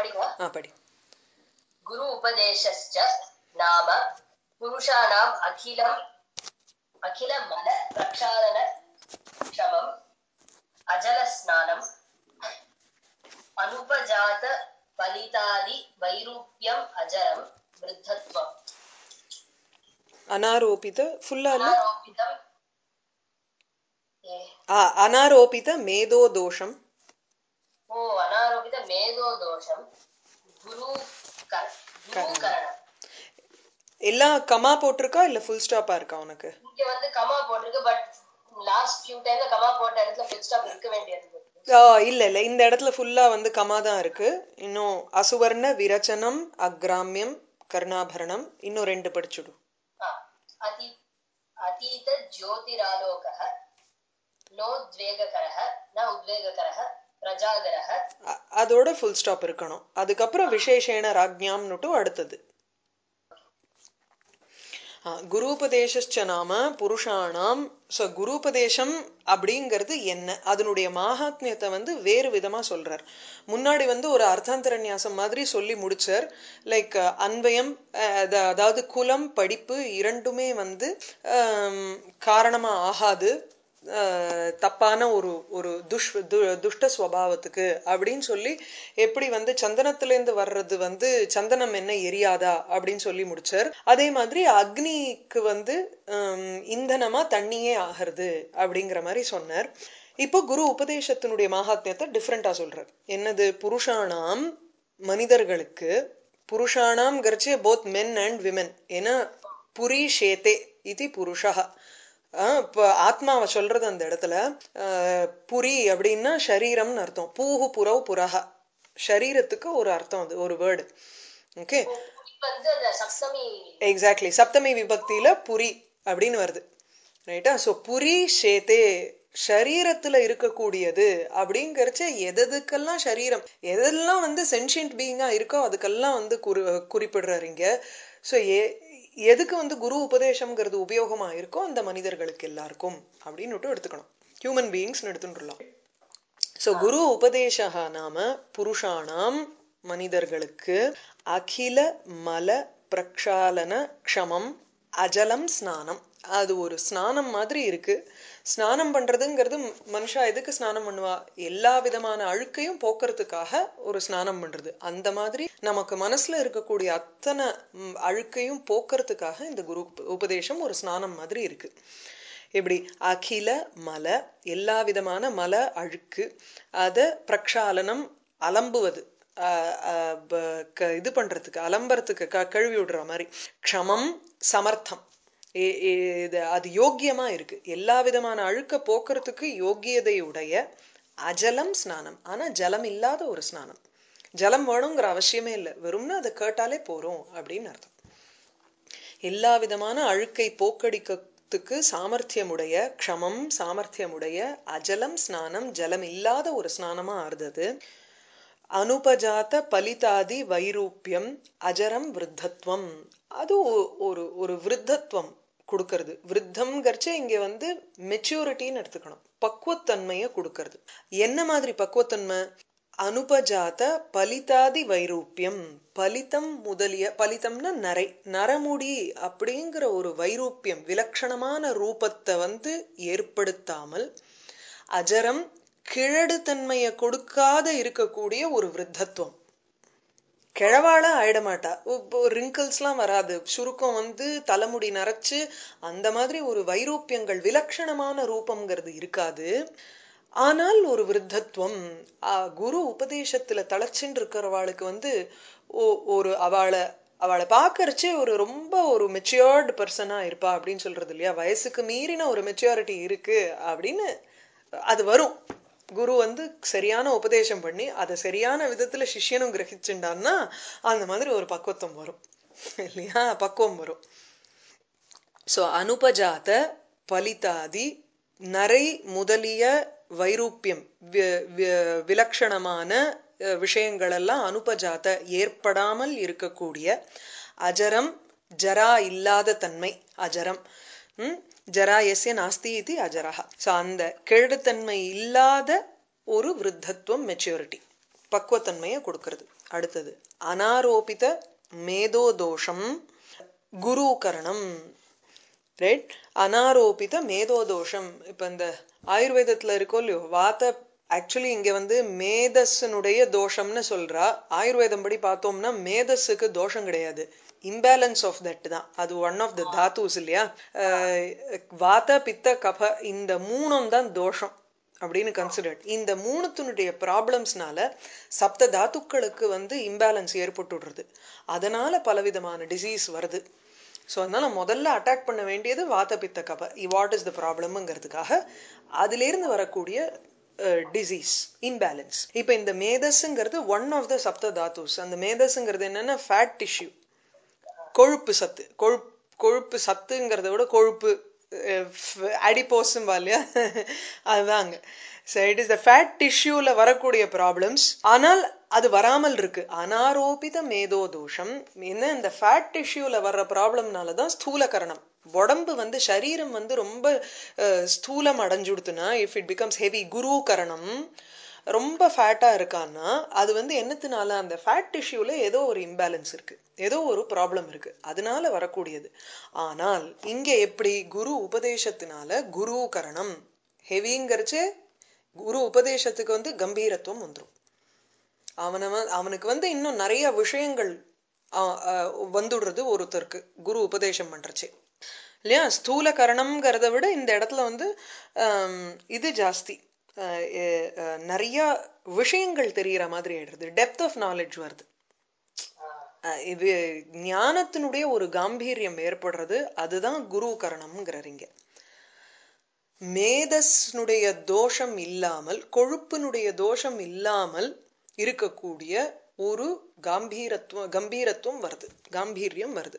படிக்கவா ஆ படி குரு உபதேசஸ்ச நாம புருஷாணாம் அகிலம் அகில மல பிரக்ஷாலன க்ஷமம் அஜல ஸ்நானம் அனுபஜாத பலிதாதி வைரூப்யம் அஜரம் விருத்தத்வம் அனாரோபித ஃபுல்லா இல்ல அனாரோபிதம் ஏ ஆ அனாரோபித மேதோ தோஷம் ஓ அனாரோபித மேதோ தோஷம் குரு கர- குரு கரணம் எல்லா கமா போட்டிருக்கா இல்ல ஃபுல் ஸ்டாப்பா இருக்கா உனக்கு இங்க வந்து கமா போட்டிருக்கு பட் லாஸ்ட் ஃபியூ டைம்ல கமா போட்ட இடத்துல ஃபுல் ஸ்டாப் இருக்க வேண்டியது ஆ, இல்ல இல்ல இந்த இடத்துல ஃபுல்லா வந்து கமா தான் இருக்கு இன்னும் அசுவர்ண விரச்சனம் அக்ராமியம் கர்ணாபரணம் இன்னும் ரெண்டு படிச்சுடு ஆ, அதி அதீத ஜோதிராலோகः நோத்வேககரः ந உத்வேககரः பிரஜாகரः அ- அதோட ஃபுல் ஸ்டாப் இருக்கணும் அதுக்கப்புறம் விசேஷேன ராஜ்ஞாம்னுட்டும் அடுத்தது ஆ, குருபதேசஸ்ச நாம புருஷானாம் ஸோ குருபதேசம் அப்படிங்கிறது என்ன அதனுடைய மாகாத்மியத்தை வந்து வேறு விதமா சொல்றார் முன்னாடி வந்து ஒரு அர்த்தாந்தரநியாசம் மாதிரி சொல்லி முடிச்சார் லைக் அன்வயம் அஹ், அத- அதாவது குலம் படிப்பு இரண்டுமே வந்து ஆம், காரணமா ஆகாது அஹ், தப்பான ஒரு ஒரு துஷ் து- துஷ்ட ஸ்வபாவத்துக்கு அப்படின்னு சொல்லி எப்படி வந்து சந்தனத்திலேருந்து வர்றது வந்து சந்தனம் என்ன எரியாதா அப்படின்னு சொல்லி முடிச்சார் அதே மாதிரி அக்னிக்கு வந்து ஹம், இந்தனமா தண்ணியே ஆகிறது அப்படிங்கிற மாதிரி சொன்னார் இப்போ குரு உபதேசத்தினுடைய மகாத்மியத்தை டிஃப்ரெண்டா சொல்றார் என்னது புருஷானாம் மனிதர்களுக்கு புருஷானாம் கர்ச்சே போத் மென் அண்ட் விமென் ஏன்னா புரி ஷேதே இது புருஷா ஆஹ் இப்ப ஆத்மாவை சொல்றது அந்த இடத்துல ஆஹ் புரி அப்படின்னா ஷரீரம்னு அர்த்தம் பூஹு புறவ் புரஹா ஷரீரத்துக்கு ஒரு அர்த்தம் அது ஒரு வேர்டு ஓகே புலி வந்து அந்த சப்தமி எக்ஸாக்ட்லி சப்தமி விபக்தியில புரி அப்படின்னு வருது ரைட்டா சோ புரி ஷேதே ஷரீரத்துல இருக்கக்கூடியது அப்படிங்கறச்ச எதெதுக்கெல்லாம் ஷரீரம் எதெல்லாம் வந்து சென்ஷியன்ட் பீயிங்கா இருக்கோ அதுக்கெல்லாம் வந்து குறி குறிப்பிடுறாரு இங்க ஸோ எதுக்கு வந்து குரு உபதேசம்ங்கிறது உபயோகமா இருக்கோ அந்த மனிதர்களுக்கு எல்லாருக்கும் அப்படின்னுட்டு எடுத்துக்கணும் ஹியூமன் பீயிங்ஸ் எடுத்துட்டுலாம் ஸோ குரு உபதேசா நாம புருஷானாம் மனிதர்களுக்கு அகில மல பிரக்ஷாலன க்ஷமம் அஜலம் ஸ்நானம் அது ஒரு ஸ்நானம் மாதிரி இருக்கு ஸ்நானம் பண்றதுங்கிறது மனுஷா எதுக்கு ஸ்நானம் பண்ணுவா எல்லா விதமான அழுக்கையும் போக்குறதுக்காக ஒரு ஸ்நானம் பண்றது அந்த மாதிரி நமக்கு மனசுல இருக்கக்கூடிய அத்தனை ம், அழுக்கையும் போக்குறதுக்காக இந்த குரு உப- உபதேசம் ஒரு ஸ்நானம் மாதிரி இருக்கு எப்படி அகில மல எல்லா விதமான மல அழுக்கு அத பிரக்ஷாலனம் அலம்புவது ஆஹ் ஆஹ் ப- க- இது பண்றதுக்கு அலம்புறதுக்கு க கழுவி விடுற மாதிரி க்ஷமம் சமர்த்தம் ஏ- ஏ- இது அது யோக்கியமா இருக்கு எல்லா விதமான அழுக்க போக்குறதுக்கு யோக்கியதை உடைய அஜலம் ஸ்நானம் ஆனா ஜலம் இல்லாத ஒரு ஸ்நானம் ஜலம் வேணுங்கிற அவசியமே இல்லை வெறும்னா அதை கேட்டாலே போறோம் அப்படின்னு அர்த்தம் எல்லா விதமான அழுக்கை போக்கடிக்கிறதுக்கு சாமர்த்தியமுடைய க்ஷமம் சாமர்த்தியமுடைய அஜலம் ஸ்நானம் ஜலம் இல்லாத ஒரு ஸ்நானமா ஆறுதது அனுபஜாத பலிதாதி வைரூப்பியம் அஜரம் விருத்தத்வம் அது ஒ- ஒரு ஒரு விருத்தத்வம் கொடுக்கறது விருத்தம்ங்கிறச்சே இங்க வந்து மெச்சூரிட்டின்னு எடுத்துக்கணும் பக்குவத்தன்மையை கொடுக்கறது என்ன மாதிரி பக்குவத்தன்மை அனுபஜாத பலிதாதி வைரூப்பியம் பலிதம் முதலிய பலிதம்னா நரை நரமுடி அப்படிங்கிற ஒரு வைரூப்பியம் விலட்சணமான ரூபத்தை வந்து ஏற்படுத்தாமல் அஜரம் கிழடு தன்மையை கொடுக்காத இருக்கக்கூடிய ஒரு விருத்தத்துவம் கிழவாள ஆயிட மாட்டா இப்போ ரிங்கிள்ஸ்லாம் வராது சுருக்கம் வந்து தலைமுடி நரைச்சு அந்த மாதிரி ஒரு வைரூப்பியங்கள் விலட்சணமான ரூபம்ங்கிறது இருக்காது ஆனால் ஒரு விருத்தத்துவம் ஆ, குரு உபதேசத்துல தளச்சின்னு இருக்கிறவாளுக்கு வந்து ஓ- ஒரு அவளை அவளை பார்க்கறச்சே ஒரு ரொம்ப ஒரு மெச்சியர்டு பர்சனா இருப்பா அப்படின்னு சொல்றது இல்லையா வயசுக்கு மீறின ஒரு மெச்சியாரிட்டி இருக்கு அப்படின்னு அது வரும் குரு வந்து சரியான உபதேசம் பண்ணி அதை சரியான விதத்துல சிஷ்யனும் கிரகிச்சுண்டான்னா அந்த மாதிரி ஒரு பக்குவத்துவம் வரும் இல்லையா பக்குவம் வரும் சோ அனுபஜாத பலிதாதி நரை முதலிய வைரூப்பியம் வி- வி- விலட்சணமான அஹ், விஷயங்களெல்லாம் அனுபஜாத ஏற்படாமல் இருக்கக்கூடிய அஜரம் ஜரா இல்லாத தன்மை அஜரம் ம்? ஜரா எஸ்ய நாஸ்தி இது அஜரஹா ஸோ அந்த கெழுத்தன்மை இல்லாத ஒரு விருத்தத்துவம் மெச்சூரிட்டி பக்குவத்தன்மையை கொடுக்கிறது அடுத்தது அனாரோபித மேதோ தோஷம் குருகரணம் ரைட் அனாரோபித மேதோதோஷம் இப்ப இந்த ஆயுர்வேதத்துல இருக்கோ இல்லையோ வாத ஆக்சுவலி இங்க வந்து மேதஸ்னுடைய தோஷம்னு சொல்றா ஆயுர்வேதம் படி பார்த்தோம்னா மேதஸுக்கு தோஷம் கிடையாது இம்பேலன்ஸ் ஆஃப் தட் தான் அது ஒன் ஆஃப் த தாத்துஸ் இல்லையா அஹ், வாத பித்த கப இந்த மூணும் தான் தோஷம் அப்படின்னு கன்சிடர்ட் இந்த மூணுத்தினுடைய ப்ராப்ளம்ஸ்னால சப்த தாத்துக்களுக்கு வந்து இம்பேலன்ஸ் ஏற்பட்டுடுறது அதனால பலவிதமான டிசீஸ் வருது ஸோ அதனால முதல்ல அட்டாக் பண்ண வேண்டியது வாத பித்த கப வாட் இஸ் த ப்ராப்ளம்ங்கிறதுக்காக அதிலிருந்து வரக்கூடிய டிசீஸ் இம்பேலன்ஸ் இப்போ இந்த மேதஸ்ங்கிறது ஒன் ஆஃப் த சப்த தாத்துஸ் அந்த மேதஸ்ங்கிறது என்னன்னா ஃபேட் டிஷ்யூ கொழுப்பு சத்து கொழுப்பு கொழுப்பு சத்துங்கிறத விட கொழுப்பு அடிப்போஸும் இல்லையா அதுதாங்க so it is the fat டிஷ்யூல வரக்கூடிய ப்ராப்ளம்ஸ் ஆனால் அது வராமல் இருக்கு அனாரோபித மேதோ தோஷம் என்ன இந்த ஃபேட் டிஷ்யூல வர்ற ப்ராப்ளம்னால தான் ஸ்தூலகரணம் உடம்பு வந்து சரீரம் வந்து ரொம்ப அஹ், ஸ்தூலம் அடைஞ்சுடுத்துனா இஃப் இட் பிகம்ஸ் ஹெவி குரு கரணம் ரொம்ப ஃபேட்டா இருக்கான்னா அது வந்து என்னத்தினால அந்த ஃபேட் டிஷ்யூல ஏதோ ஒரு இம்பேலன்ஸ் இருக்கு ஏதோ ஒரு ப்ராப்ளம் இருக்கு அதனால வரக்கூடியது ஆனால் இங்க எப்படி குரு உபதேசத்தினால குரு கரணம் ஹெவிங்கிறச்சு குரு உபதேசத்துக்கு வந்து கம்பீரத்துவம் வந்துரும் அவன வ- அவனுக்கு வந்து இன்னும் நிறைய விஷயங்கள் ஆ, ஆ, வந்துடுறது ஒருத்தருக்கு குரு உபதேசம் பண்றச்சு இல்லையா ஸ்தூல கரணம்ங்கிறத விட இந்த இடத்துல வந்து ஆம், இது ஜாஸ்தி ஆ, எ, ஆ, நிறைய விஷயங்கள் தெரியற மாதிரி ஆயிடுறது டெப்த் ஆஃப் நாலேஜ் வருது ஆ, இது ஞானத்தினுடைய ஒரு காம்பீரியம் ஏற்படுறது அதுதான் குரு கரணம்ங்கிறார் இங்க மேதஸ்னுடைய தோஷம் இல்லாமல் கொழுப்பினுடைய தோஷம் இல்லாமல் இருக்கக்கூடிய ஒரு காம்பீரத்துவம் கம்பீரத்துவம் வருது காம்பீரியம் வருது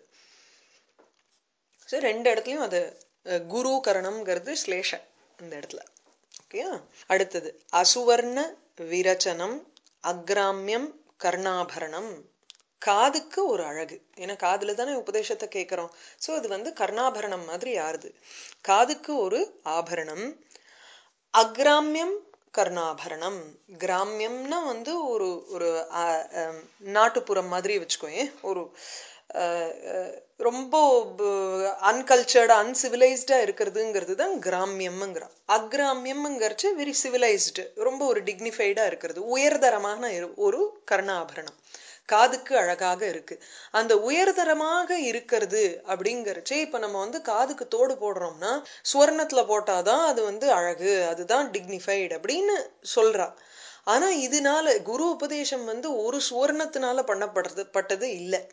சரி ரெண்டு இடத்துலயும் அது அஹ், குரு கரணம்ங்கிறது ஸ்லேஷ இந்த இடத்துல ஓகேயா அடுத்தது அசுவர்ண விரச்சனம் அக்ராமியம் கர்ணாபரணம் காதுக்கு ஒரு அழகு ஏன்னா காதுல தானே உபதேசத்தை கேட்கிறோம் சோ அது வந்து கர்ணாபரணம் மாதிரி ஆறுது காதுக்கு ஒரு ஆபரணம் அக்ராமியம் கர்ணாபரணம் கிராமியம்னா வந்து ஒரு ஒரு ஆ, ஆம், நாட்டுப்புறம் மாதிரி வச்சுக்கோயேன் ஒரு ஆ, ஆ, ரொம்ப அன்கல்ச்சர்டா அன்சிவிலைஸ்டா இருக்கிறதுங்கிறது தான் கிராமியம்ங்கிறான் அக்ராமியம்ங்கிறச்சு வெரி சிவிலைஸ்டு ரொம்ப ஒரு டிக்னிஃபைடா இருக்கிறது உயர்தரமான இரு- ஒரு கர்ணாபரணம் காதுக்கு அழகாக இருக்கு அந்த உயர்தரமாக இருக்கிறது அப்படிங்கறச்சே இப்ப நம்ம வந்து காதுக்கு தோடு போடுறோம்னா சுவர்ணத்துல போட்டாதான் அது வந்து அழகு அதுதான் டிக்னிஃபைடு அப்படின்னு சொல்றா ஆனா இதனால குரு உபதேசம் வந்து ஒரு சுவர்ணத்தினால பண்ணப்படுறது பட்டது இல்லை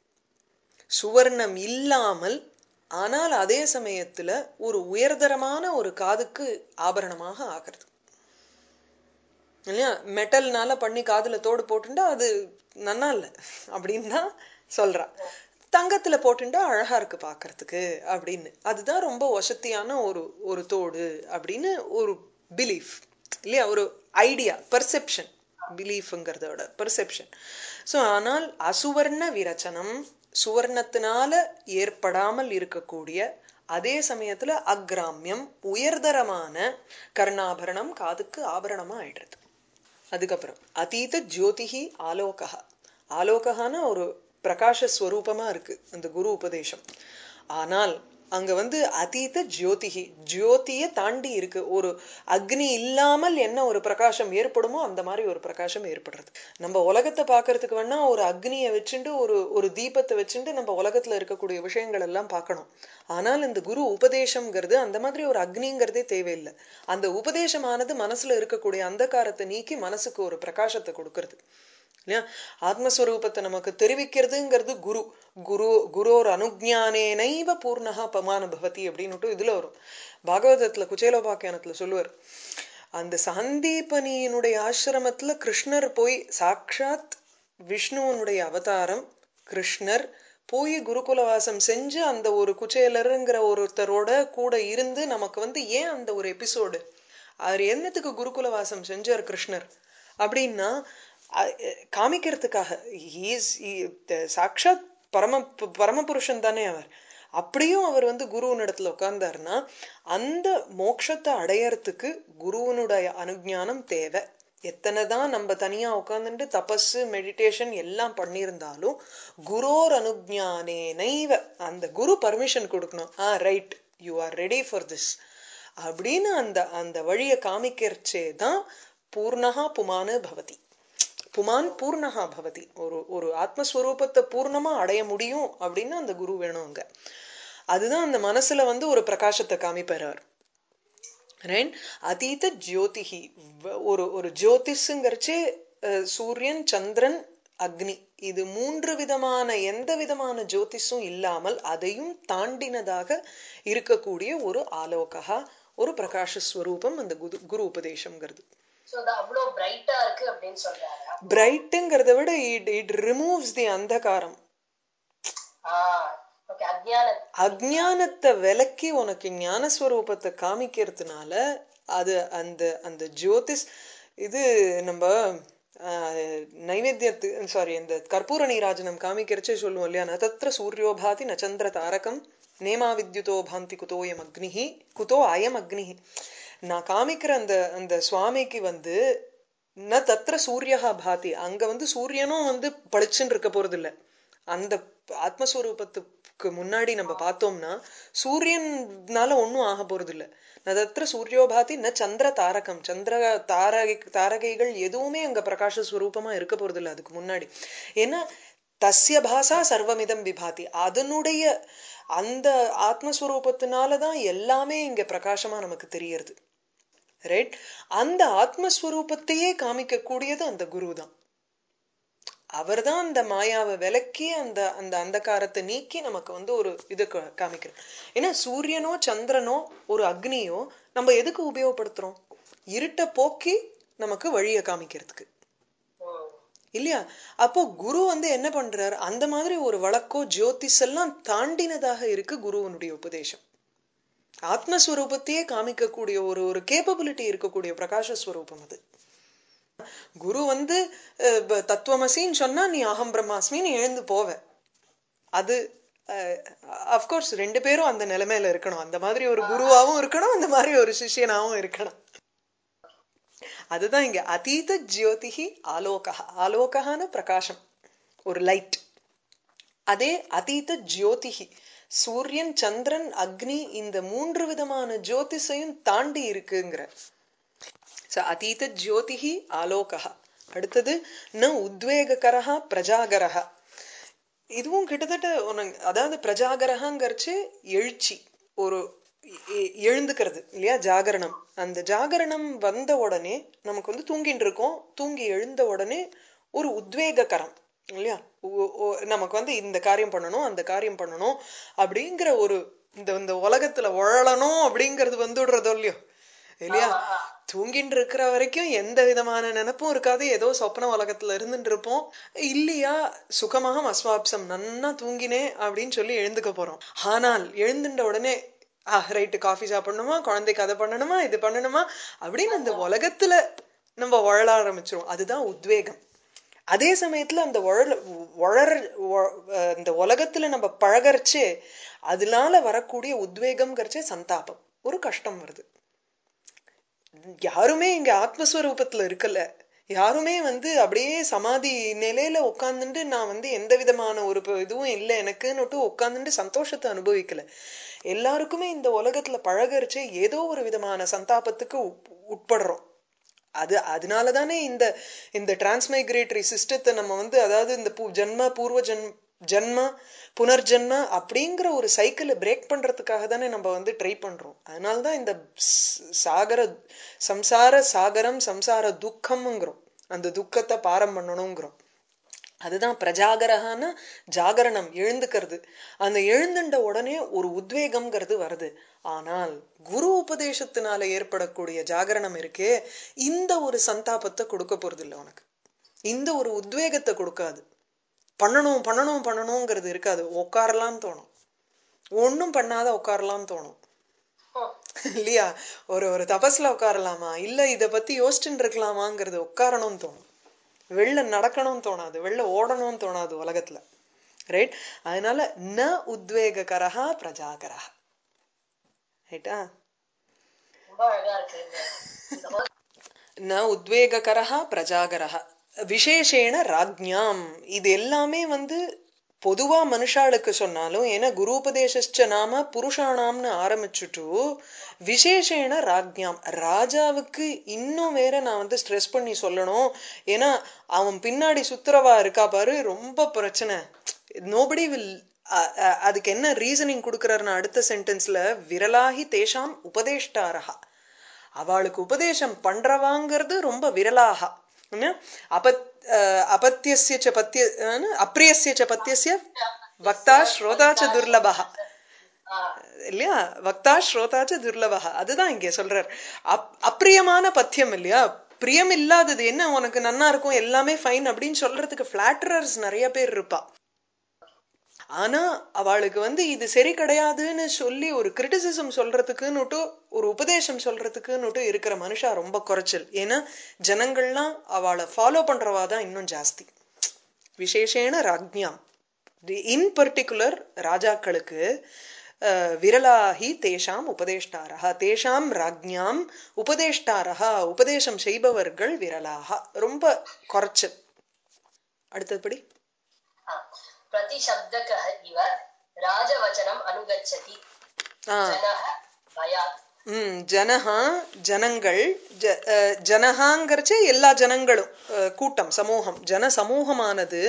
சுவர்ணம் இல்லாமல் ஆனால் அதே சமயத்துல ஒரு உயர்தரமான ஒரு காதுக்கு ஆபரணமாக ஆகிறது இல்லையா மெட்டல்னால பண்ணி காதுல தோடு போட்டுண்டா அது நன்னா இல்ல அப்படின்னு தான் சொல்றா தங்கத்துல போட்டுண்டா அழகா இருக்கு பாக்குறதுக்கு அப்படின்னு அதுதான் ரொம்ப வசத்தியான ஒரு ஒரு தோடு அப்படின்னு ஒரு பிலீஃப் இல்லையா ஒரு ஐடியா பெர்செப்ஷன் பிலீஃப்ங்கிறத விட பெர்செப்ஷன் ஸோ ஆனால் அசுவர்ண விரச்சனம் சுவர்ணத்தினால ஏற்படாமல் இருக்கக்கூடிய அதே சமயத்துல அக்ராமியம் உயர்தரமான கர்ணாபரணம் காதுக்கு ஆபரணமா ஆயிடுறது அதுக்கப்புறம் அதீத ஜோதிஹி ஆலோகா ஆலோகான ஒரு பிரகாச ஸ்வரூபமா இருக்கு அந்த குரு உபதேசம் ஆனால் அங்க வந்து அதீத ஜோதிஹி ஜோதிய தாண்டி இருக்கு ஒரு அக்னி இல்லாமல் என்ன ஒரு பிரகாசம் ஏற்படுமோ அந்த மாதிரி ஒரு பிரகாசம் ஏற்படுறது நம்ம உலகத்தை பார்க்கறதுக்கு வேணா ஒரு அக்னியை வச்சுட்டு ஒரு ஒரு தீபத்தை வச்சுட்டு நம்ம உலகத்துல இருக்கக்கூடிய விஷயங்கள் எல்லாம் பார்க்கணும் ஆனால் இந்த குரு உபதேசம்ங்கிறது அந்த மாதிரி ஒரு அக்னிங்கிறதே தேவையில்லை அந்த உபதேசமானது மனசுல இருக்கக்கூடிய அந்தகாரத்தை நீக்கி மனசுக்கு ஒரு பிரகாசத்தை கொடுக்கறது இல்லையா ஆத்மஸ்வரூபத்தை நமக்கு தெரிவிக்கிறதுங்கிறது குரு குரு குரோர் அனுஜானேனைவ பூர்ணகா பமான பவதி அப்படின்னுட்டு இதுல வரும் பாகவதத்துல குச்சேலோபாக்கியானத்துல சொல்லுவார் அந்த சாந்தீபனியினுடைய ஆசிரமத்துல கிருஷ்ணர் போய் சாக்ஷாத் விஷ்ணுவனுடைய அவதாரம் கிருஷ்ணர் போய் குருகுலவாசம் செஞ்சு அந்த ஒரு குச்சேலருங்கிற ஒருத்தரோட கூட இருந்து நமக்கு வந்து ஏன் அந்த ஒரு எபிசோடு அவர் என்னத்துக்கு குருகுலவாசம் செஞ்சார் கிருஷ்ணர் அப்படின்னா அ- காமிக்கிறதுக்காக ஹீஸ் சாக்ஷாத் பரம பரமபுருஷன் தானே அவர் அப்படியும் அவர் வந்து குருவனிடத்துல உட்கார்ந்தாருன்னா அந்த மோட்சத்தை அடையறதுக்கு குருவனுடைய அனுஞானம் தேவை எத்தனைதான் நம்ம தனியா உட்காந்துட்டு தபஸ் மெடிடேஷன் எல்லாம் பண்ணியிருந்தாலும் குரோர் அனுஜானே நைவ அந்த குரு பர்மிஷன் கொடுக்கணும் ah right you are ready for this அப்படின்னு அந்த அந்த வழியை காமிக்கிறச்சே தான் பூர்ணகா புமானு பவதி புமான் பூர்ணகா பவதி ஒரு ஒரு ஆத்மஸ்வரூபத்தை பூர்ணமா அடைய முடியும் அப்படின்னு அந்த குரு வேணும் அங்க அதுதான் அந்த மனசுல வந்து ஒரு பிரகாசத்தை காமிப்பார் ரைட் அதீத ஜோதிஹி வ- ஒரு ஒரு ஜோதிஷுங்கிறச்சே அஹ், சூரியன் சந்திரன் அக்னி இது மூன்று விதமான எந்த விதமான ஜோதிஷும் இல்லாமல் அதையும் தாண்டினதாக இருக்கக்கூடிய ஒரு ஆலோகா ஒரு பிரகாஷ ஸ்வரூபம் அந்த குரு குரு உபதேசம்ங்கிறது சோ அது அவ்வளவு பிரைட்டா இருக்கு அப்படின்னு சொல்றாரா பிரைட்டுங்கிறத விட இட் இட் ரிமூவ்ஸ் தி அந்தகாரம் ஆஹ் ஓகே அஜ்ஞான அஜ்ஞானத்தை விலக்கி உனக்கு ஞானஸ்வரூபத்தை காமிக்கிறதுனால அது அந்த அந்த ஜோதிஷ் இது நம்ம ஆஹ், நைவேத்தியத்து சாரி இந்த கற்பூர நீராஜனம் காமிக்கிறச்சே சொல்லுவோம் இல்லையா ந தத்ர சூர்யோ பாதி ந சந்திர தாரகம் நேமா வித்யுதோ பாந்தி குதோயம் அக்னிஹி குதோ அயம் அக்னிஹி நான் காமிக்கிற அந்த அந்த சுவாமிக்கு வந்து ந தத்ர சூரியஹா பாதி அங்க வந்து சூரியனும் வந்து பளிச்சுன்னு இருக்க போறது இல்ல அந்த ஆத்மஸ்வரூபத்துக்கு முன்னாடி நம்ம பார்த்தோம்னா சூரியனால ஒண்ணும் ஆக போறது இல்ல நதத்திர சூரியோபாதி ந சந்திர தாரகம் சந்திர தாரகை தாரகைகள் எதுவுமே அங்க பிரகாச ஸ்வரூபமா இருக்க போறது இல்ல அதுக்கு முன்னாடி ஏன்னா தஸ்ய பாசா சர்வமிதம் விபாதி அதனுடைய அந்த ஆத்மஸ்வரூபத்தினாலதான் எல்லாமே இங்க பிரகாசமா நமக்கு தெரியறது ரைட் அந்த ஆத்மஸ்வரூபத்தையே காமிக்கக்கூடியது அந்த குரு தான் அவர்தான் அந்த மாயாவை விலக்கி அந்த அந்த அந்தகாரத்தை நீக்கி நமக்கு வந்து ஒரு இதை கா- காமிக்கிறார் ஏன்னா சூரியனோ சந்திரனோ ஒரு அக்னியோ நம்ம எதுக்கு உபயோகப்படுத்துறோம் இருட்டை போக்கி நமக்கு வழியை காமிக்கிறதுக்கு ம். இல்லையா அப்போ குரு வந்து என்ன பண்றார் அந்த மாதிரி ஒரு வழக்கோ ஜோதிஷ் எல்லாம் தாண்டினதாக இருக்கு குருவனுடைய உபதேசம் ஆத்மஸ்வரூபத்தையே காமிக்கக்கூடிய ஒரு ஒரு கேப்பபிலிட்டி இருக்கக்கூடிய பிரகாச ஸ்வரூபம் அது குரு வந்து அஹ், ப- தத்துவமசின்னு சொன்னா நீ அகம் பிரம்மாஸ்மின்னு எழுந்து போவ அது அஃப்கோர்ஸ் ரெண்டு பேரும் அந்த நிலைமையில இருக்கணும் அந்த மாதிரி ஒரு குருவாவும் இருக்கணும் அந்த மாதிரி ஒரு சிஷ்யனாவும் இருக்கணும் அதுதான் இங்க அதீத ஜோதிஹி ஆலோகா ஆலோகான பிரகாசம் ஒரு லைட் அதே அதீத ஜோதிஹி சூரியன் சந்திரன் அக்னி இந்த மூன்று விதமான ஜோதிஷையும் தாண்டி இருக்குங்கிற ச அதீத ஜோதிஹி ஆலோகா அடுத்தது ந உத்வேககரஹா பிரஜாகரஹா இதுவும் கிட்டத்தட்ட உனக்கு அதாவது பிரஜாகரகாங்கிறச்சு எழுச்சி ஒரு எ- எழுந்துக்கிறது இல்லையா ஜாகரணம் அந்த ஜாகரணம் வந்த உடனே நமக்கு வந்து தூங்கிட்டு இருக்கோம் தூங்கி எழுந்த உடனே ஒரு உத்வேககரம் இல்லையா ஒ- ஒ- நமக்கு வந்து இந்த காரியம் பண்ணணும் அந்த காரியம் பண்ணணும் அப்படிங்கிற ஒரு இந்த இந்த உலகத்துல உழலணும் அப்படிங்கிறது வந்துடுறதோ இல்லையோ இல்லையா தூங்கிட்டு இருக்கிற வரைக்கும் எந்த விதமான நினைப்பும் இருக்காது ஏதோ சொப்ன உலகத்துல இருந்துட்டு இருப்போம் இல்லையா சுகமாக அஸ்வாப்சம் நன்னா தூங்கினேன் அப்படின்னு சொல்லி எழுந்துக்க போறோம் ஆனால் எழுந்துட்ட உடனே ஆ ரைட்டு காஃபி சாப்பிடணுமா குழந்தைக்கு அதை பண்ணணுமா இது பண்ணணுமா அப்படின்னு அந்த உலகத்துல நம்ம உழல ஆரம்பிச்சிரும் அதுதான் உத்வேகம் அதே சமயத்துல அந்த உழல உழற உ- அஹ் இந்த உலகத்துல நம்ம பழகறச்சே அதனால வரக்கூடிய உத்வேகம்ங்கிறச்சே சந்தாபம் ஒரு கஷ்டம் வருது யாருமே இங்க ஆத்மஸ்வரூபத்துல இருக்கல யாருமே வந்து அப்படியே சமாதி நிலையில உட்கார்ந்துட்டு நான் வந்து எந்த விதமான ஒரு ப- இதுவும் இல்லை எனக்குன்னுட்டு உட்கார்ந்துட்டு சந்தோஷத்தை அனுபவிக்கல எல்லாருக்குமே இந்த உலகத்துல பழகரிச்சே ஏதோ ஒரு விதமான சந்தாபத்துக்கு உட்- உட்படுறோம் அது அதனால தானே இந்த இந்த டிரான்ஸ்மைக்ரேட்டரி சிஸ்டத்தை நம்ம வந்து அதாவது இந்த பூ ஜன்ம பூர்வ ஜன் ஜன்ம புனர்ஜன்ம அப்படிங்கிற ஒரு சைக்கிளை பிரேக் பண்றதுக்காக தானே நம்ம வந்து ட்ரை பண்றோம் அதனால தான் இந்த ஸ்- சாகர சம்சார சாகரம் சம்சார துக்கம்ங்கிறோம் அந்த துக்கத்தை பாரம் பண்ணணுங்கிறோம் அதுதான் பிரஜாகரகான ஜாகரணம் எழுந்துக்கிறது அந்த எழுந்துட்ட உடனே ஒரு உத்வேகம்ங்கிறது வருது ஆனால் குரு உபதேசத்தினால ஏற்படக்கூடிய ஜாகரணம் இருக்கே இந்த ஒரு சந்தாபத்தை கொடுக்க போறது இல்லை உனக்கு இந்த ஒரு உத்வேகத்தை கொடுக்காது பண்ணணும் பண்ணணும் பண்ணணுங்கிறது இருக்காது உட்காரலாம்னு தோணும் ஒண்ணும் பண்ணாத உட்காரலாம்னு தோணும் இல்லையா ஒரு ஒரு தபஸ்ல உட்காரலாமா இல்ல இத பத்தி யோசிச்சுட்டு இருக்கலாமாங்கிறது உட்காரணும்னு தோணும் வெளில நடக்கணும்னு தோணாது வெளில ஓடணும்னு தோணாது உலகத்துல ரைட் அதனால ந உத்வேககரஹா பிரஜாகரஹா ரைட்டா ரொம்ப அழகா இருக்கு இந்த- இந்த whole ந உத்வேககரஹ பிரஜாகரஹ விசேஷேண ராஜ்ஞாம் இது எல்லாமே வந்து பொதுவா மனுஷாளுக்கு சொன்னாலும் ஏன்னா குருபதேச நாம புருஷானாம்னு ஆரம்பிச்சுட்டு விசேஷேண ராஜ்ஞாம் ராஜாவுக்கு இன்னும் வேற நான் வந்து ஸ்ட்ரெஸ் பண்ணி சொல்லணும் ஏன்னா அவன் பின்னாடி சுத்துறவா இருக்கா பாரு ரொம்ப பிரச்சனை நோபடி வில் அதுக்கு என்ன ரீசனிங் கொடுக்கறாருன்னு அடுத்த சென்டென்ஸ்ல விரலாகி தேஷாம் உபதேஷ்டாரஹா அவளுக்கு உபதேசம் பண்றவாங்கிறது ரொம்ப விரலாக அபத் அபத்தியசிய ச பத்திய அப்பிரியசிய ச பத்தியசிய வக்தா ஸ்ரோதா ச துர்லபா இல்லையா வக்தா ஸ்ரோதா ச துர்லபா அதுதான் இங்க சொல்றார் அப் அப்பிரியமான பத்தியம் இல்லையா பிரியம் இல்லாதது என்ன உனக்கு நன்னா இருக்கும் எல்லாமே ஃபைன் அப்படின்னு சொல்றதுக்கு பிளாட்டரர்ஸ் நிறைய பேர் இருப்பா ஆனா அவளுக்கு வந்து இது சரி கிடையாதுன்னு சொல்லி ஒரு கிரிட்டிசிசம் சொல்றதுக்குன்னுட்டு ஒரு உபதேசம் சொல்றதுக்குன்னுட்டு இருக்கிற மனுஷா ரொம்ப குறைச்சல் ஏன்னா ஜனங்கள்லாம் அவளை ஃபாலோ பண்றவா தான் இன்னும் ஜாஸ்தி விசேஷேன ராஜ்ஞாம் இன் பர்டிகுலர் ராஜாக்களுக்கு விரலாகி தேஷாம் உபதேஷ்டாரா தேஷாம் ராஜ்ஞாம் உபதேஷ்டாரா உபதேசம் செய்பவர்கள் விரலாக ரொம்ப குறைச்சல் அடுத்தபடி प्रतिशब्दकः इव राजवचनम् अनुगच्छति जनः भयात् ம் ஜனஹா ஜனங்கள் ஜனஹாங்கிறச்சு எல்லா ஜனங்களும் கூட்டம் சமூகம் ஜன சமூகமானது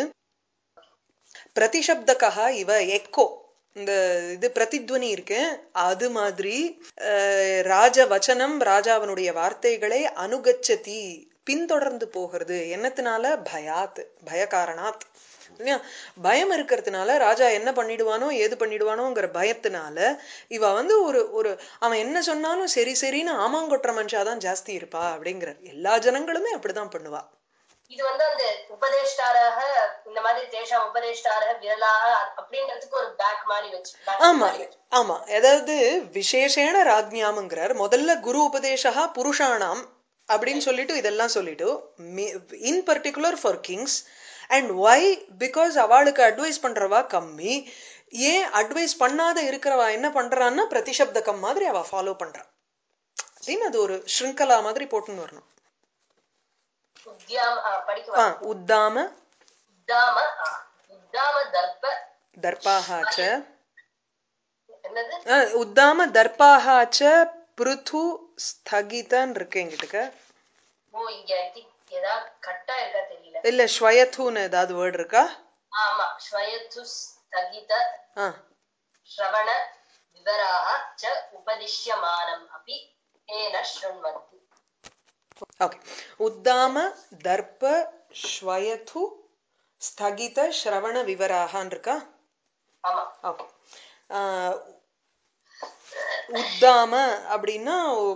பிரதிசப்தகா இவ எக்கோ இந்த இது பிரதித்வனி இருக்கு அது மாதிரி ராஜ வச்சனம் ராஜாவனுடைய வார்த்தைகளை அனுகச்சதி பின்தொடர்ந்து போகிறது என்னத்தினால பயாத் பயகாரணாத் இல்லையா பயம் இருக்கிறதுனால ராஜா என்ன பண்ணிடுவானோ ஏது பண்ணிடுவானோங்கிற பயத்தினால இவ வந்து ஒரு ஒரு அவன் என்ன சொன்னாலும் சரி சரின்னு ஆமாங்கொட்டுற மனுஷாதான் ஜாஸ்தி இருப்பா அப்படிங்கிற எல்லா ஜனங்களுமே அப்படிதான் பண்ணுவா இது வந்து அந்த உபதேஷ்டாராக இந்த மாதிரி தேஷாம் உபதேஷ்டாராக விரலாக அப்படின்றதுக்கு ஒரு பேக் மாதிரி வச்சு ஆமா ஆமா அதாவது விசேஷேன ராஜ்ஞாமுங்கிறார் முதல்ல குரு உபதேசா புருஷானாம் அப்படின்னு சொல்லிட்டு இதெல்லாம் சொல்லிட்டு in particular for kings and why because அவளுக்கு அட்வைஸ் பண்றவா கம்மி ஏன் அட்வைஸ் பண்ணாத இருக்கிறவா என்ன பண்றான்னா பிரதிசப்தகம் மாதிரி அவ ஃபாலோ பண்றா அப்படின்னு அது ஒரு ஸ்ருங்கலா மாதிரி போட்டுன்னு வரணும் உத்தாம உத்தாம உத்தாம தர்ப்ப தர்ப்பாக என்னது உத்தாம தர்ப்பாக பிருத்து ஸ்தகிதன் இருக்கு எங்கிட்டுக்க ஓ இங்க ஐ திங்க் ஏதாவது கட்டா இருக்கா தெரியல இல்ல ஸ்வயத்துன்னு ஏதாவது வேர்டு இருக்கா ஆமா ஸ்வயத்து ஸ்தகித ஆ श्रवण विवराः च उपदिश्यमानम् अपि तेन शृण्वन्ति ஓகே உத்தாம தர்ப்ப ஸ்வயது ஸ்தகித ஸ்ரவண விவராகான் இருக்கா ஆமா ஓகே உத்தாம அப்படின்னா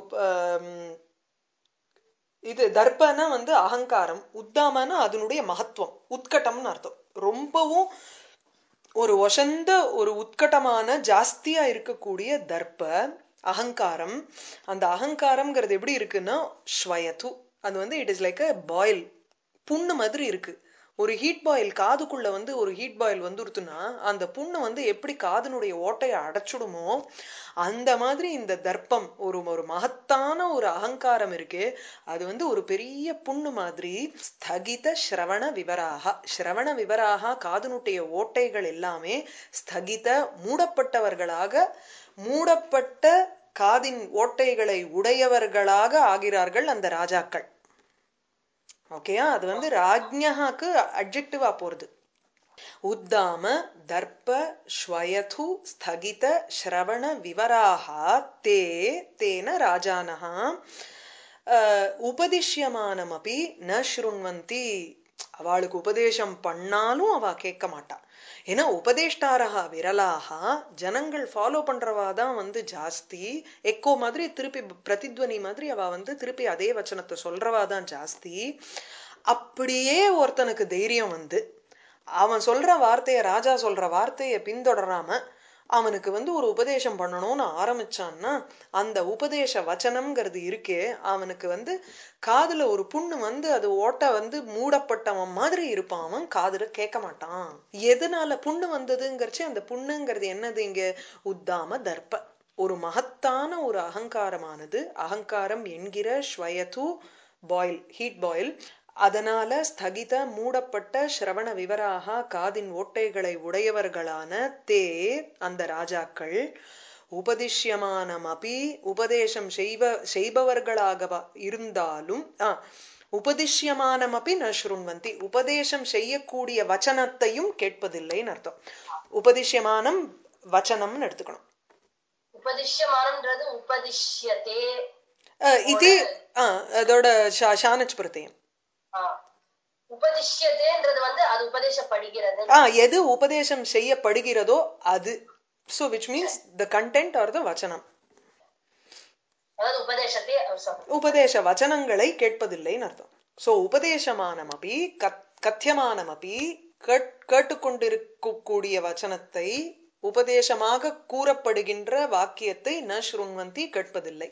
இது தர்ப்பனா வந்து அகங்காரம் உத்தாமனா அதனுடைய மகத்துவம் உத்கட்டம்னு அர்த்தம் ரொம்பவும் ஒரு ஒசந்த ஒரு உத்கட்டமான ஜாஸ்தியா இருக்கக்கூடிய தர்ப்ப அகங்காரம் அந்த அகங்காரம்ங்கிறது எப்படி இருக்குன்னா ஸ்வயத்து அது வந்து it is like a boil புண்ணு மாதிரி இருக்கு ஒரு ஹீட் பாயில் காதுக்குள்ள வந்து ஒரு ஹீட் பாயில் வந்துருத்துனா அந்த புண்ணு வந்து எப்படி காதனுடைய ஓட்டையை அடைச்சுடுமோ அந்த மாதிரி இந்த தர்ப்பம் ஒரு ஒரு மகத்தான ஒரு அகங்காரம் இருக்கு அது வந்து ஒரு பெரிய புண்ணு மாதிரி ஸ்தகித ஸ்ரவண விவராக ஸ்ரவண விவராக காதனுடைய ஓட்டைகள் எல்லாமே ஸ்தகித மூடப்பட்டவர்களாக மூடப்பட்ட காதின் ஓட்டைகளை உடையவர்களாக ஆகிறார்கள் அந்த ராஜாக்கள் ஓகேயா அது வந்து ராஜ்யஹாக்கு அப்ஜெக்டிவா போறது உத்தாம தர்ப்ப ஸ்வயது ஸ்தகித ஸ்ரவண விவராக தே தேன ராஜானஹ உபதிஷ்யமானமபி ந ஸ்ருண்வந்தி அவளுக்கு உபதேசம் பண்ணாலும் அவ கேட்க மாட்டா ஏன்னா உபதேஷ்டாரகா விரலாக ஜனங்கள் ஃபாலோ பண்றவா தான் வந்து ஜாஸ்தி எக்கோ மாதிரி திருப்பி பிரதித்வனி மாதிரி அவ வந்து திருப்பி அதே வச்சனத்தை சொல்றவா தான் ஜாஸ்தி அப்படியே ஒருத்தனுக்கு தைரியம் வந்து அவன் சொல்ற வார்த்தைய ராஜா சொல்ற வார்த்தைய பின்தொடராம அவனுக்கு வந்து ஒரு உபதேசம் பண்ணணும்னு ஆரம்பிச்சான்னா அந்த உபதேச வச்சனம்ங்கிறது இருக்கே அவனுக்கு வந்து காதுல ஒரு புண்ணு வந்து அது ஓட்ட வந்து மூடப்பட்டவன் மாதிரி இருப்பான் அவன் காதுல கேட்க மாட்டான் எதனால புண்ணு வந்ததுங்கிறச்சு அந்த புண்ணுங்கிறது என்னது இங்க உத்தாம தர்ப்ப ஒரு மகத்தான ஒரு அகங்காரமானது அகங்காரம் என்கிற ஸ்வயது பாயில் ஹீட் பாயில் அதனால ஸ்தகித மூடப்பட்ட ஸ்ரவண விவராக காதின் ஓட்டைகளை உடையவர்களான தே அந்த ராஜாக்கள் உபதிஷ்யமானம் அபி உபதேசம் செய்வ செய்பவர்களாக இருந்தாலும் ஆ உபதிஷ்யமானம் அப்படி ந ஸ்ருண்வந்தி உபதேசம் செய்யக்கூடிய வச்சனத்தையும் கேட்பதில்லைன்னு அர்த்தம் உபதிஷ்யமானம் வச்சனம்னு எடுத்துக்கணும் உபதிஷ்யமானம்ன்றது உபதிஷ்யத்தே அஹ் இது ஆ, அதோட ஷா- ஷானச் பிரத்யம் ஆ. உபதிஷ்யத்தேன்றது வந்து அது உபதேசப்படுகிறது ஆ எது உபதேசம் செய்யப்படுகிறதோ அது so which means the content are the வச்சனம் அதாவது உபதேசத்தை அவர் சொல்றார் உபதேச வச்சனங்களை கேட்பதில்லைன்னு அர்த்தம் ஸோ உபதேசமானமபி கத் கத்தியமானமபி கேட் கேட்டுக்கொண்டிருக்கக்கூடிய வச்சனத்தை உபதேசமாக கூறப்படுகின்ற வாக்கியத்தை ந ஸ்ருண்வந்தி கேட்பதில்லை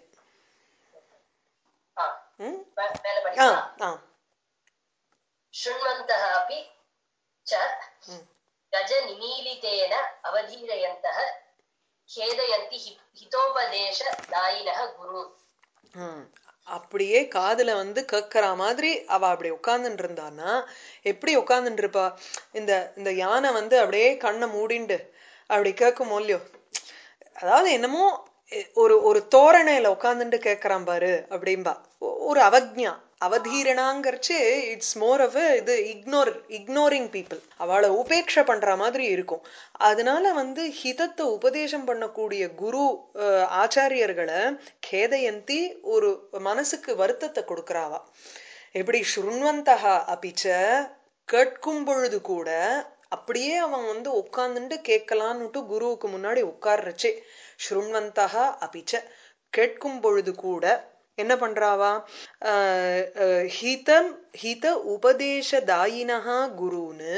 ஆ. ம்? மே- மேல ஆ படிக்கலாம் ஆ शृण्वन्तः अपि च गजनिमीलितेन अवधीरयन्तः खेदयन्ति हि- हितोपदेशदायिनः गुरुन् ம். அப்படியே காதுல வந்து கேட்கற மாதிரி அவ அப்படி உட்கார்ந்துட்டு இருந்தான்னா எப்படி உட்கார்ந்துட்டு இருப்பா இந்த இந்த யானை வந்து அப்படியே கண்ணை மூடிண்டு அப்படி கேட்கும் இல்லையோ அதாவது என்னமோ எ- ஒரு ஒரு தோரணையில உட்கார்ந்துட்டு கேட்கறான் பாரு அப்படிம்பா ஒ- ஒரு அவக்ஞா அவதீரணாங்கிறச்சு இட்ஸ் மோர் ஆஃப் இது இக்னோர் இக்னோரிங் பீப்புள் அவளை உபேட்சை பண்ற மாதிரி இருக்கும் அதனால வந்து ஹிதத்தை உபதேசம் பண்ணக்கூடிய குரு அஹ், ஆச்சாரியர்களை கேதயந்தி ஒரு மனசுக்கு வருத்தத்தை கொடுக்கறாவா எப்படி ஸ்ருண்வந்தகா அபிச்ச கேட்கும் பொழுது கூட அப்படியே அவன் வந்து உட்கார்ந்துட்டு கேட்கலான்னுட்டு குருவுக்கு முன்னாடி உட்கார்றச்சே ஸ்ருண்வந்தகா அபிச்ச கேட்கும் பொழுது கூட என்ன பண்றாவா ஆஹ் ஆஹ் ஹிதம் ஹித உபதேசதாயினஹா குருன்னு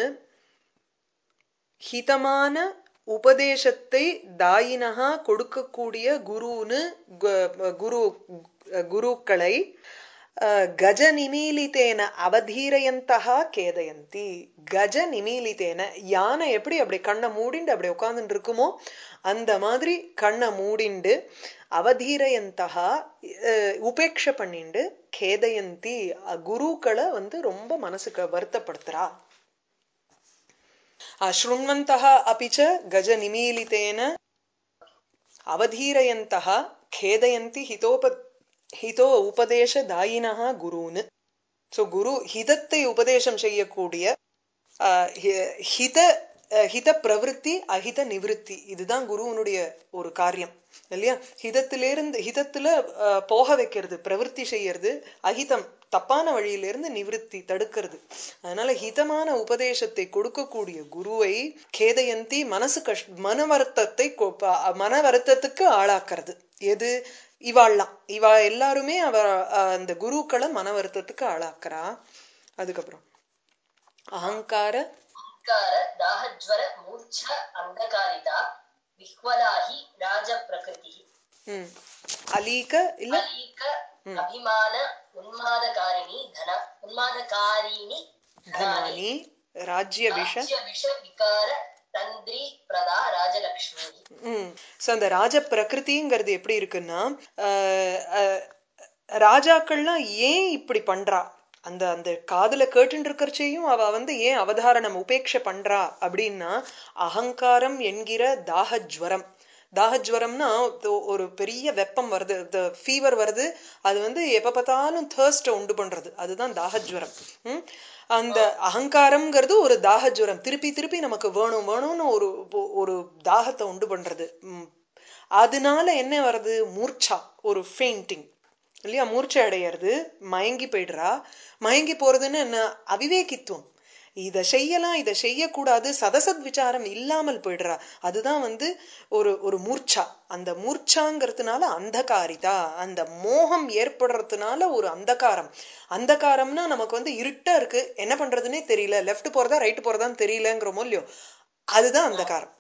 ஹிதமான உபதேசத்தை தாயினகா கொடுக்கக்கூடிய குருன்னு கு- குரு குருக்களை அஹ், கஜ நிமீலித்தேன அவதீரயந்தகா கேதயந்தி கஜ நிமீலித்தேன யானை எப்படி அப்படி கண்ணை மூடிண்டு அப்படி உட்கார்ந்துட்டு இருக்குமோ அந்த மாதிரி கண்ணை மூடிண்டு அவதீரயந்தகா அஹ், உபேட்சை பண்ணிண்டு கேதயந்தி அஹ், குருக்களை வந்து ரொம்ப மனசுக்கு வருத்தப்படுத்துறா अशृण्वन्तः अपि च गजनिमीलितेन अवधीरयन्तः खेदयन्ति हितोप ஹிதோ உபதேசதாயினஹ குருன்னு ஸோ குரு ஹிதத்தை உபதேசம் செய்யக்கூடிய ஆஹ், ஹி- ஹித அஹ், ஹித பிரவருத்தி அஹித நிவிருத்தி இதுதான் குருவனுடைய ஒரு காரியம் இல்லையா ஹிதத்திலிருந்து ஹிதத்துல ஆஹ், போக வைக்கிறது பிரவருத்தி செய்யறது அஹிதம் தப்பான வழியிலிருந்து நிவிருத்தி தடுக்கிறது அதனால ஹிதமான உபதேசத்தை கொடுக்கக்கூடிய குருவை கேதயந்தி மனசு கஷ் மன வருத்தத்தை கொ- ப- மன வருத்தத்துக்கு ஆளாக்குறது எது இவாள்லாம் இவா எல்லாருமே அவ அஹ், அந்த குருக்களை மன வருத்தத்துக்கு ஆளாக்குறா அதுக்கப்புறம் அகங்கார அஹங்கார தாஹஜ்வர மூர்ச்ச அந்தகாரிதா விஹ்வலாஹி ராஜ பிரகிருதி ம் அலீக இல்ல அலீக அபிமான உன்மாதகாரிணி தன உன்மாதகாரிணி தனானி ராஜ்ய விஷ ராஜ்ய விஷ விகார தந்திரி பிரதா ராஜலக்ஷ்மி ம் ஸோ அந்த ராஜ பிரகிருதிங்கிறது எப்படி இருக்குன்னா அஹ், அஹ், ராஜாக்கள்லாம் ஏன் இப்படி பண்றா அந்த அந்த காதுல கேட்டுட்டு இருக்கிறச்சையும் அவ வந்து ஏன் அவதாரணம் உபேட்சை பண்றா அப்படின்னா அகங்காரம் என்கிற தாகஜ்வரம் தாகஜ்வரம்னா ஒ- ஒரு பெரிய வெப்பம் வருது ஃபீவர் வருது அது வந்து எப்ப பார்த்தாலும் thirst உண்டு பண்றது அதுதான் தாகஜ்வரம் ம்? அந்த அகங்காரம்ங்கிறது ஒரு தாகஜ்வரம் திருப்பி திருப்பி நமக்கு வேணும் வேணும்னு ஒரு ஒரு தாகத்தை உண்டு பண்றது ம். அதனால என்ன வருது மூர்ச்சா ஒரு ஃபெயிண்டிங் இல்லையா மூர்ச்சை அடையிறது மயங்கி போயிடுறா மயங்கி போறதுன்னு என்ன அவிவேகித்துவம் இதை செய்யலாம் இதை செய்யக்கூடாது சதசத் விசாரம் இல்லாமல் போயிடுறா அதுதான் வந்து ஒரு ஒரு மூர்ச்சா அந்த மூர்ச்சாங்கிறதுனால அந்தகாரிதா அந்த மோகம் ஏற்படுறதுனால ஒரு அந்தகாரம் அந்தகாரம்னா நமக்கு வந்து இருட்டா இருக்கு என்ன பண்றதுன்னே தெரியல லெஃப்ட் போறதா ரைட் போறதான்னு தெரியலங்கிறோமோ இல்லையோ அதுதான் அந்தகாரம்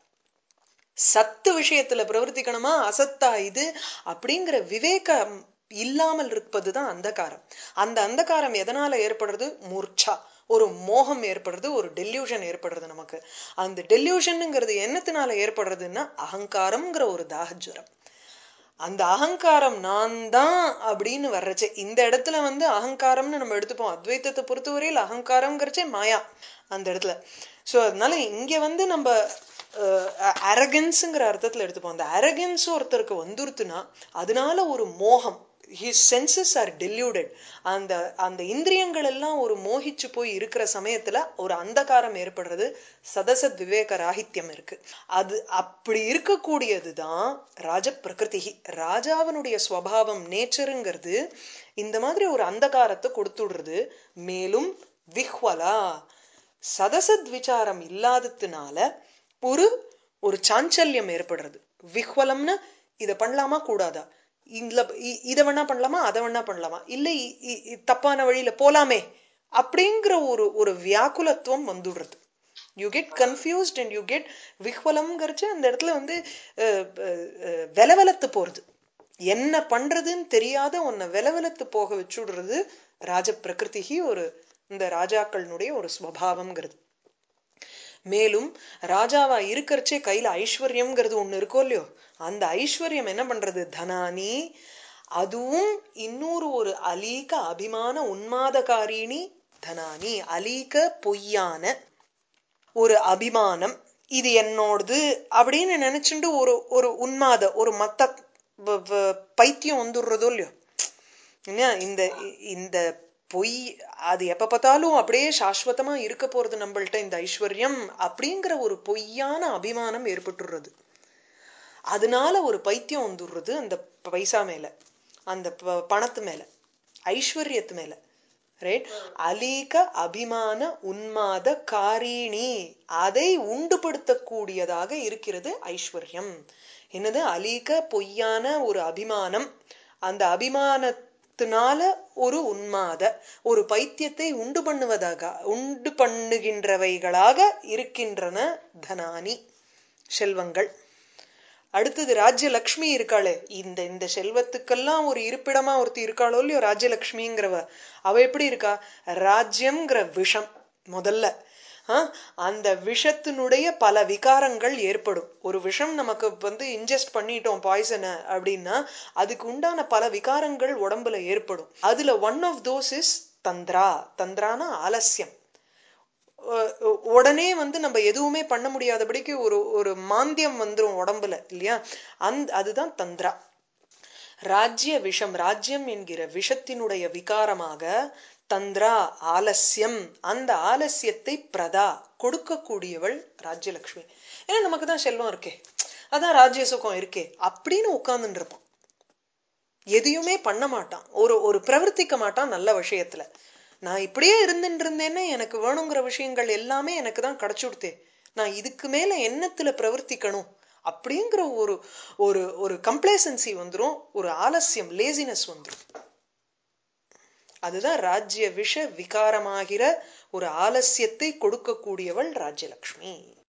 சத்து விஷயத்துல பிரவர்த்திக்கணுமா அசத்தா இது அப்படிங்கிற விவேகம் இல்லாமல் இருப்பதுதான் அந்தகாரம் அந்த அந்தகாரம் எதனால ஏற்படுறது மூர்ச்சா ஒரு மோகம் ஏற்படுறது ஒரு டெல்யூஷன் ஏற்படுறது நமக்கு அந்த டெல்யூஷனுங்கிறது என்னத்தினால ஏற்படுறதுன்னா அகங்காரம்ங்கிற ஒரு தாகஜுரம் அந்த அகங்காரம் நான் தான் அப்படின்னு வர்றச்சே இந்த இடத்துல வந்து அகங்காரம்னு நம்ம எடுத்துப்போம் அத்வைத்தத்தை பொறுத்தவரையில் அகங்காரம்ங்கிறச்சே மாயா அந்த இடத்துல சோ அதனால இங்க வந்து நம்ம அரகன்ஸுங்கிற அர்த்தத்துல எடுத்துப்போம் அந்த அரகன்ஸ் ஒருத்தருக்கு வந்துருத்துனா அதனால ஒரு மோகம் ஹிஸ் சென்சஸ் ஆர் டெல்யூடட் அந்த அந்த இந்திரியங்கள் எல்லாம் ஒரு மோகிச்சு போய் இருக்கிற சமயத்துல ஒரு அந்தகாரம் ஏற்படுறது சதசத் விவேக ராகித்யம் இருக்கு அது அப்படி இருக்கக்கூடியதுதான் ராஜ பிரகிருதி ராஜாவினுடைய ஸ்வபாவம் நேச்சருங்கிறது இந்த மாதிரி ஒரு அந்தகாரத்தை கொடுத்துடுறது மேலும் விஹ்வலா சதசத் விசாரம் இல்லாததுனால ஒரு ஒரு சாஞ்சல்யம் ஏற்படுறது விஹ்வலம்னு இதை பண்ணலாமா கூடாதா இதுல இதை வேணா பண்ணலாமா அதை வேணா பண்ணலாமா இல்ல தப்பான வழியில போலாமே அப்படிங்கிற ஒரு ஒரு வியாக்குலத்துவம் வந்துடுறது you get confused and you get விஹ்வலம்ங்கிறச்சு அந்த இடத்துல வந்து விலவலத்து போறது என்ன பண்றதுன்னு தெரியாத உன்னை விலவலத்து போக வச்சுடுறது ராஜ பிரகிருதி ஒரு இந்த ராஜாக்களினுடைய ஒரு ஸ்வபாவம்ங்கிறது மேலும் ராஜாவா இருக்கிறச்சே கையில ஐஸ்வர்யம்ங்கிறது ஒண்ணு இருக்கோ இல்லையோ அந்த ஐஸ்வர்யம் என்ன பண்றது தனானி அதுவும் இன்னொரு ஒரு அலீக அபிமான உன்மாதகாரிணி தனானி அலீக பொய்யான ஒரு அபிமானம் இது என்னோடது அப்படின்னு நினைச்சுட்டு ஒரு ஒரு உன்மாத ஒரு மத்த பைத்தியம் வந்துடுறதோ இல்லையோ இந்த இந்த பொய் அது எப்ப பார்த்தாலும் அப்படியே சாஸ்வதமா இருக்க போறது நம்மள்ட்ட இந்த ஐஸ்வர்யம் அப்படிங்கிற ஒரு பொய்யான அபிமானம் ஏற்பட்டுடுறது அதனால ஒரு பைத்தியம் வந்துடுறது அந்த பைசா மேல அந்த பணத்து மேல ஐஸ்வர்யத்து மேல ரைட் அலீக அபிமான உன்மாத காரிணி அதை உண்டுபடுத்தக்கூடியதாக இருக்கிறது ஐஸ்வர்யம் என்னது அலீக பொய்யான ஒரு அபிமானம் அந்த அபிமானத்தினால ஒரு உன்மாத ஒரு பைத்தியத்தை உண்டு பண்ணுவதாக உண்டு பண்ணுகின்றவைகளாக இருக்கின்றன தனானி செல்வங்கள் அடுத்தது ராஜ்யலக்ஷ்மி இருக்காளே இந்த இந்த செல்வத்துக்கெல்லாம் ஒரு இருப்பிடமா ஒருத்தி இருக்காளோ இல்லையோ ராஜ்யலக்ஷ்மிங்கிறவ அவ எப்படி இருக்கா ராஜ்யம்ங்கிற விஷம் முதல்ல அந்த விஷத்தினுடைய பல விகாரங்கள் ஏற்படும் ஒரு விஷம் நமக்கு வந்து இன்ஜெஸ்ட் பண்ணிட்டோம் பாய்சனை அப்படின்னா அதுக்கு உண்டான பல விகாரங்கள் உடம்புல ஏற்படும் அதுல ஒன் ஆஃப் தோஸ் இஸ் தந்திரா தந்திரான ஆலசியம் உடனே வந்து நம்ம எதுவுமே பண்ண முடியாதபடிக்கு ஒரு ஒரு மாந்தியம் வந்துரும் உடம்புல இல்லையா அந்த அதுதான் தந்திரா ராஜ்ய விஷம் ராஜ்யம் என்கிற விஷத்தினுடைய விகாரமாக தந்திரா ஆலசியம் அந்த ஆலசியத்தை பிரதா கொடுக்கக்கூடியவள் ராஜ்யலட்சுமி ஏன்னா நமக்கு தான் செல்வம் இருக்கே அதான் ராஜ்ய சுகம் இருக்கே அப்படின்னு உட்கார்ந்துட்டு இருப்பான் எதையுமே பண்ண மாட்டான் ஒரு ஒரு பிரவர்த்திக்க மாட்டான் நல்ல விஷயத்துல நான் இப்படியே இருந்துட்டு இருந்தேன்னா எனக்கு வேணுங்கிற விஷயங்கள் எல்லாமே எனக்கு தான் கிடைச்சுடுத்தே நான் இதுக்கு மேல என்னத்துல பிரவர்த்திக்கணும் அப்படிங்கிற ஒரு ஒரு ஒரு கம்ப்ளேசன்சி வந்துடும் ஒரு ஆலசியம் லேசினஸ் வந்துடும் அதுதான் ராஜ்ய விஷ விகாரமாகிற ஒரு ஆலசியத்தை கொடுக்கக்கூடியவள் ராஜ்யலட்சுமி